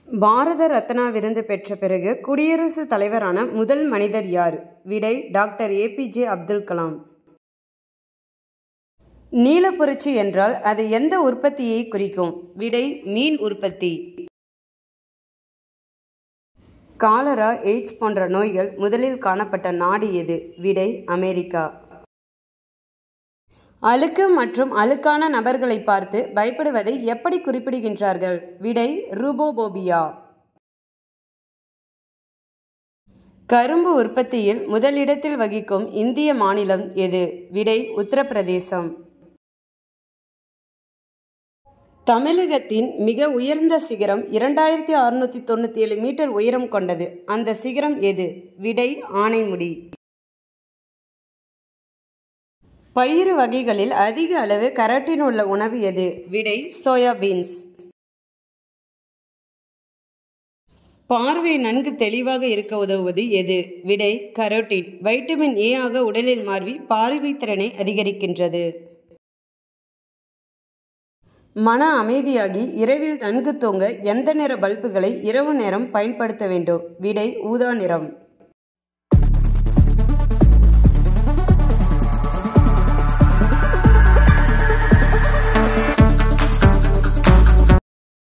பாரத ரத்னா விருது பெற்ற பிறகு குடியரசுத் தலைவரான முதல் மனிதர் யார் விடை டாக்டர் ஏபிஜே அப்துல் கலாம் நீலப்புரட்சி என்றால் அது எந்த உற்பத்தியை குறிக்கும் விடை மீன் உற்பத்தி காலரா எய்ட்ஸ் போன்ற நோய்கள் முதலில் காணப்பட்ட நாடு எது விடை அமெரிக்கா அழுக்கு மற்றும் அழுக்கான நபர்களை பார்த்து பயப்படுவதை எப்படி குறிப்பிடுகின்றார்கள் விடை ரூபோபோபியா கரும்பு உற்பத்தியில் முதலிடத்தில் வகிக்கும் இந்திய மாநிலம் எது விடை உத்தரப்பிரதேசம் தமிழகத்தின் மிக உயர்ந்த சிகரம் இரண்டாயிரத்தி அறுநூற்றி தொண்ணூற்றி ஏழு மீட்டர் உயரம் கொண்டது அந்த சிகரம் எது விடை ஆனைமுடி பயிறு வகைகளில் அதிக அளவு கரட்டின் உள்ள உணவு எது விடை சோயாபீன்ஸ் பார்வை நன்கு தெளிவாக இருக்க உதவுவது எது விடை கரோட்டின் வைட்டமின் ஏ ஆக உடலில் மார்வி பார்வை திறனை அதிகரிக்கின்றது மன அமைதியாகி இரவில் நன்கு தூங்க எந்த நிற பல்புகளை இரவு நேரம் பயன்படுத்த வேண்டும் விடை ஊதா நிறம்